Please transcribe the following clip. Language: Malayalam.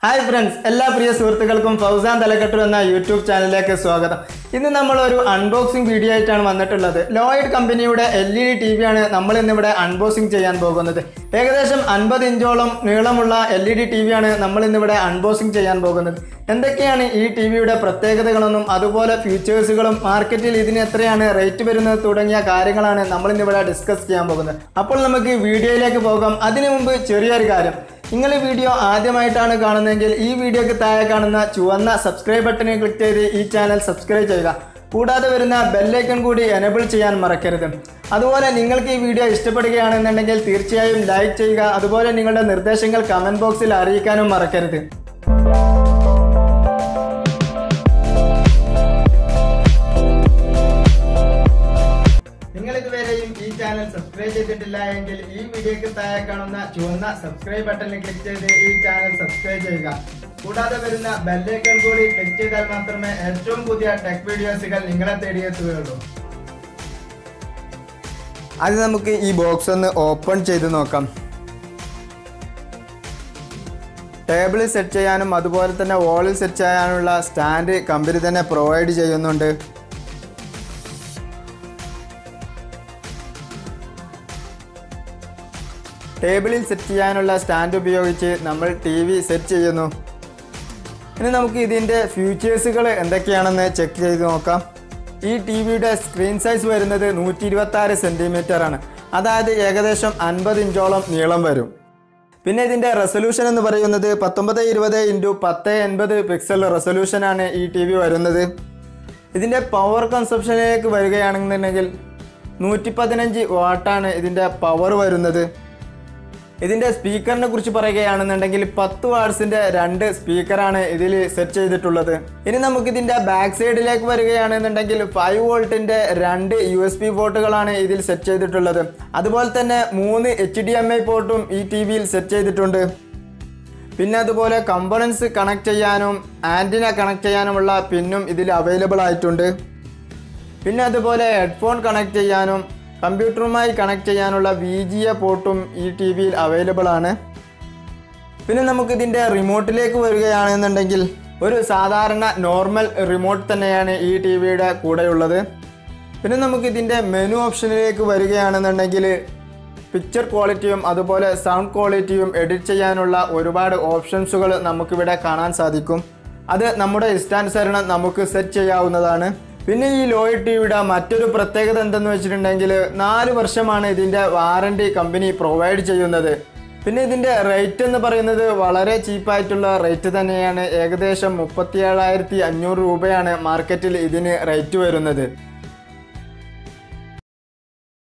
ഹായ് ഫ്രണ്ട്സ് എല്ലാ പ്രിയ സുഹൃത്തുക്കൾക്കും ഫൗസാൻ തലക്കെട്ടു എന്ന യൂട്യൂബ് ചാനലിലേക്ക് സ്വാഗതം ഇന്ന് നമ്മൾ ഒരു അൺബോക്സിംഗ് വീഡിയോ ആയിട്ടാണ് വന്നിട്ടുള്ളത് ലോയിഡ് കമ്പനിയുടെ L E D T V ആണ് നമ്മൾ ഇന്നിവിടെ അൺബോക്സിംഗ് ചെയ്യാൻ പോകുന്നത് ഏകദേശം അൻപത് ഇഞ്ചോളം നീളമുള്ള L E D T V ആണ് നമ്മൾ ഇന്നിവിടെ അൺബോക്സിംഗ് ചെയ്യാൻ പോകുന്നത് എന്തൊക്കെയാണ് ഈ ടി വിയുടെ പ്രത്യേകതകളെന്നും അതുപോലെ ഫീച്ചേഴ്സുകളും മാർക്കറ്റിൽ ഇതിന് എത്രയാണ് റേറ്റ് വരുന്നത് തുടങ്ങിയ കാര്യങ്ങളാണ് നമ്മൾ ഇന്നിവിടെ ഡിസ്കസ് ചെയ്യാൻ പോകുന്നത് അപ്പോൾ നമുക്ക് വീഡിയോയിലേക്ക് പോകാം അതിനു മുമ്പ് ചെറിയൊരു കാര്യം നിങ്ങൾ ഈ വീഡിയോ ആദ്യമായിട്ടാണ് കാണുന്നതെങ്കിൽ ഈ വീഡിയോക്ക് താഴെ കാണുന്ന ചുവന്ന സബ്സ്ക്രൈബ് ബട്ടണിൽ ക്ലിക്ക് ചെയ്ത് ഈ ചാനൽ സബ്സ്ക്രൈബ് ചെയ്യുക കൂടാതെ വരുന്ന ബെല്ലൈക്കൺ കൂടി എനബിൾ ചെയ്യാൻ മറക്കരുത് അതുപോലെ നിങ്ങൾക്ക് ഈ വീഡിയോ ഇഷ്ടപ്പെടുകയാണെന്നുണ്ടെങ്കിൽ തീർച്ചയായും ലൈക്ക് ചെയ്യുക അതുപോലെ നിങ്ങളുടെ നിർദ്ദേശങ്ങൾ കമൻറ്റ് ബോക്സിൽ അറിയിക്കാനും മറക്കരുത് നിങ്ങൾ ഇതുവരെയും ഈ ചാനൽ സബ്സ്ക്രൈബ് ചെയ്തിട്ടില്ല എങ്കിൽ ഈ വീഡിയോക്ക് താഴെ കാണുന്ന ചുവന്ന സബ്സ്ക്രൈബ് ബട്ടണിൽ ക്ലിക്ക് ചെയ്ത് ഈ ചാനൽ സബ്സ്ക്രൈബ് ചെയ്യുക കൂടാതെ വരുന്ന ബെല്ലൈക്കൺ കൂടി ക്ലിക്ക് ചെയ്താൽ മാത്രമേ ഏറ്റവും പുതിയ ടെക് വീഡിയോസുകൾ നിങ്ങളെ തേടിയെത്തുകയുള്ളൂ അത് നമുക്ക് ഈ ബോക്സ് ഒന്ന് ഓപ്പൺ ചെയ്ത് നോക്കാം ടേബിളിൽ സെറ്റ് ചെയ്യാനും അതുപോലെ തന്നെ വാളിൽ സെറ്റ് ചെയ്യാനുള്ള സ്റ്റാൻഡ് കമ്പനി തന്നെ പ്രൊവൈഡ് ചെയ്യുന്നുണ്ട് ടേബിളിൽ സെറ്റ് ചെയ്യാനുള്ള സ്റ്റാൻഡ് ഉപയോഗിച്ച് നമ്മൾ ടി വി സെറ്റ് ചെയ്യുന്നു ഇനി നമുക്ക് ഇതിൻ്റെ ഫ്യൂച്ചേഴ്സുകൾ എന്തൊക്കെയാണെന്ന് ചെക്ക് ചെയ്ത് നോക്കാം ഈ ടി വിയുടെ സ്ക്രീൻ സൈസ് വരുന്നത് നൂറ്റി ഇരുപത്തി ആറ് സെൻറ്റിമീറ്റർ ആണ് അതായത് ഏകദേശം അൻപത് ഇഞ്ചോളം നീളം വരും പിന്നെ ഇതിൻ്റെ റെസൊല്യൂഷൻ എന്ന് പറയുന്നത് പത്തൊമ്പത് ഇരുപത് ഇൻറ്റു പത്ത് എൺപത് പിക്സൽ റെസൊല്യൂഷനാണ് ഈ ടി വി വരുന്നത് ഇതിൻ്റെ പവർ കൺസപ്ഷനിലേക്ക് വരികയാണെന്നുണ്ടെങ്കിൽ നൂറ്റി പതിനഞ്ച് വാട്ടാണ് ഇതിൻ്റെ പവർ വരുന്നത് ഇതിൻ്റെ സ്പീക്കറിനെ കുറിച്ച് പറയുകയാണെന്നുണ്ടെങ്കിൽ പത്ത് വാട്സിൻ്റെ രണ്ട് സ്പീക്കറാണ് ഇതിൽ സെറ്റ് ചെയ്തിട്ടുള്ളത് ഇനി നമുക്ക് ഇതിൻ്റെ ബാക്ക് സൈഡിലേക്ക് വരികയാണെന്നുണ്ടെങ്കിൽ ഫൈവ് വോൾട്ടിൻ്റെ രണ്ട് യു എസ് പി പോർട്ടുകളാണ് ഇതിൽ സെറ്റ് ചെയ്തിട്ടുള്ളത് അതുപോലെ തന്നെ മൂന്ന് എച്ച് ഡി എം ഐ പോർട്ടും ഈ ടി വിയിൽ സെറ്റ് ചെയ്തിട്ടുണ്ട് പിന്നെ അതുപോലെ കമ്പോണൻസ് കണക്ട് ചെയ്യാനും ആൻറ്റിന കണക്ട് ചെയ്യാനുമുള്ള പിന്നും ഇതിൽ അവൈലബിൾ ആയിട്ടുണ്ട് പിന്നെ അതുപോലെ ഹെഡ്ഫോൺ കണക്ട് ചെയ്യാനും കമ്പ്യൂട്ടറുമായി കണക്ട് ചെയ്യാനുള്ള വി ജി എ പോർട്ടും ഈ ടി വിയിൽ അവൈലബിൾ ആണ് പിന്നെ നമുക്ക് ഇതിൻ്റെ റിമോട്ടിലേക്ക് വരികയാണെന്നുണ്ടെങ്കിൽ ഒരു സാധാരണ നോർമൽ റിമോട്ട് തന്നെയാണ് ഈ ടി വിയുടെ കൂടെയുള്ളത് പിന്നെ നമുക്ക് ഇതിൻ്റെ മെനു ഓപ്ഷനിലേക്ക് വരികയാണെന്നുണ്ടെങ്കിൽ പിക്ചർ ക്വാളിറ്റിയും അതുപോലെ സൗണ്ട് ക്വാളിറ്റിയും എഡിറ്റ് ചെയ്യാനുള്ള ഒരുപാട് ഓപ്ഷൻസുകൾ നമുക്കിവിടെ കാണാൻ സാധിക്കും അത് നമ്മുടെ ഇഷ്ടാനുസരണം നമുക്ക് സെറ്റ് ചെയ്യാവുന്നതാണ് പിന്നെ ഈ ലോയ് ടിവിയുടെ മറ്റൊരു പ്രത്യേകത എന്തെന്ന് വെച്ചിട്ടുണ്ടെങ്കിൽ നാല് വർഷമാണ് ഇതിൻ്റെ വാറണ്ടി കമ്പനി പ്രൊവൈഡ് ചെയ്യുന്നത് പിന്നെ ഇതിൻ്റെ റേറ്റ് എന്ന് പറയുന്നത് വളരെ ചീപ്പായിട്ടുള്ള റേറ്റ് തന്നെയാണ് ഏകദേശം മുപ്പത്തി ഏഴായിരത്തി അഞ്ഞൂറ് രൂപയാണ് മാർക്കറ്റിൽ ഇതിന് റേറ്റ് വരുന്നത്